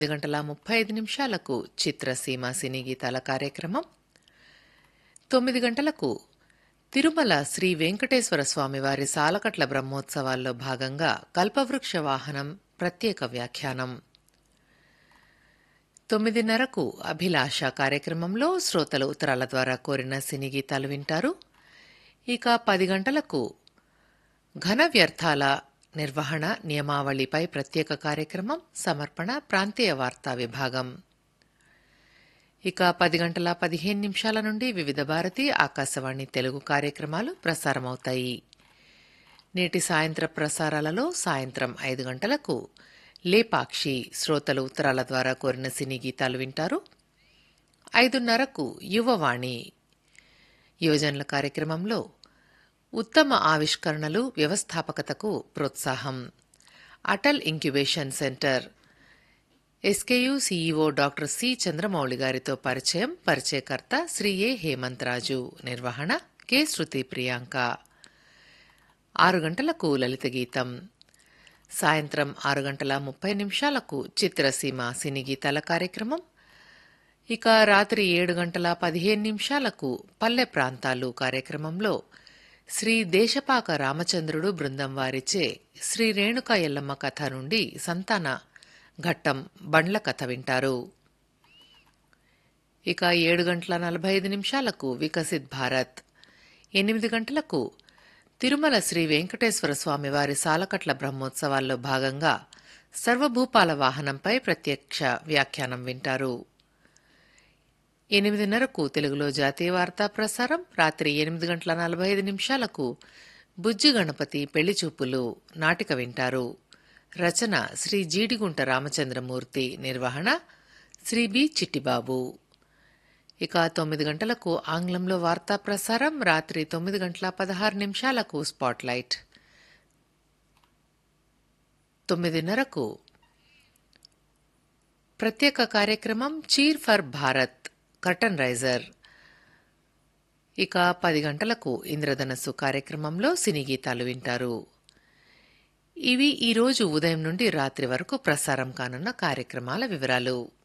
ఐదు గంటల ముప్పై ఐదు నిమిషాలకు చిత్రసీమ సినీ గీతాల కార్యక్రమం తొమ్మిది గంటలకు తిరుమల శ్రీ వెంకటేశ్వర స్వామివారి సాలకట్ల బ్రహ్మోత్సవాల్లో భాగంగా కల్పవృక్ష వాహనం ప్రత్యేక వ్యాఖ్యానం తొమ్మిదిన్నరకు అభిలాష కార్యక్రమంలో శ్రోతలు ఉత్తరాల ద్వారా కోరిన సినీ గీతాలు వింటారు ఇక పది గంటలకు ఘన వ్యర్థాల నిర్వహణ నియమావళిపై ప్రత్యేక కార్యక్రమం సమర్పణ ప్రాంతీయ వార్తా విభాగం ఇక పది గంటల పదిహేను నిమిషాల నుండి వివిధ భారతి ఆకాశవాణి తెలుగు కార్యక్రమాలు ప్రసారమవుతాయి నేటి సాయంత్ర ప్రసారాలలో సాయంత్రం ఐదు గంటలకు లేపాక్షి శ్రోతలు ఉత్తరాల ద్వారా కోరిన సినీ గీతాలు వింటారు ఐదున్నరకు యువవాణి యోజనల కార్యక్రమంలో ఉత్తమ ఆవిష్కరణలు వ్యవస్థాపకతకు ప్రోత్సాహం Atal incubation centre SKU CEO doctor C Chandramouli గారితో పరిచయం పరిచయకర్త శ్రీ ఏ హేమంత్ రాజు నిర్వహణ కె శృతి ప్రియాంక ఆరు గంటలకు లలిత గీతం సాయంత్రం ఆరు గంటల ముప్పై నిమిషాలకు చిత్రసీమ సినీ గీతాల కార్యక్రమం ఇక రాత్రి ఏడు గంటల పదిహేను నిమిషాలకు పల్లె ప్రాంతాలు కార్యక్రమంలో శ్రీ దేశపాక రామచంద్రుడు బృందం వారిచే శ్రీ రేణుక ఎల్లమ్మ కథ నుండి సంతాన ఘట్టం బండ్ల కథ వింటారు ఇక ఏడు గంటల నలభై ఐదు నిమిషాలకు వికసిత్ భారత్ ఎనిమిది గంటలకు తిరుమల శ్రీ వెంకటేశ్వర స్వామి వారి సాలకట్ల బ్రహ్మోత్సవాల్లో భాగంగా సర్వభూపాల వాహనంపై ప్రత్యక్ష వ్యాఖ్యానం వింటారు ఎనిమిదిన్నరకు తెలుగులో జాతీయ వార్తా ప్రసారం రాత్రి ఎనిమిది గంటల నలభై ఐదు నిమిషాలకు బుజ్జి గణపతి పెళ్లి చూపులు నాటిక వింటారు రచన శ్రీ జీడిగుంట రామచంద్రమూర్తి నిర్వహణ శ్రీ బి చిట్టిబాబు ఇక తొమ్మిది గంటలకు ఆంగ్లంలో వార్తా ప్రసారం రాత్రి తొమ్మిది గంటల పదహారు నిమిషాలకు స్పాట్లైట్ తొమ్మిదిన్నరకు ప్రత్యేక కార్యక్రమం cheer for Bharat curtain raiser ఇక పది గంటలకు ఇంద్రధనస్సు కార్యక్రమంలో సినీ గీతాలు వింటారు ఇవి ఈరోజు ఉదయం నుండి రాత్రి వరకు ప్రసారం కానున్న కార్యక్రమాల వివరాలు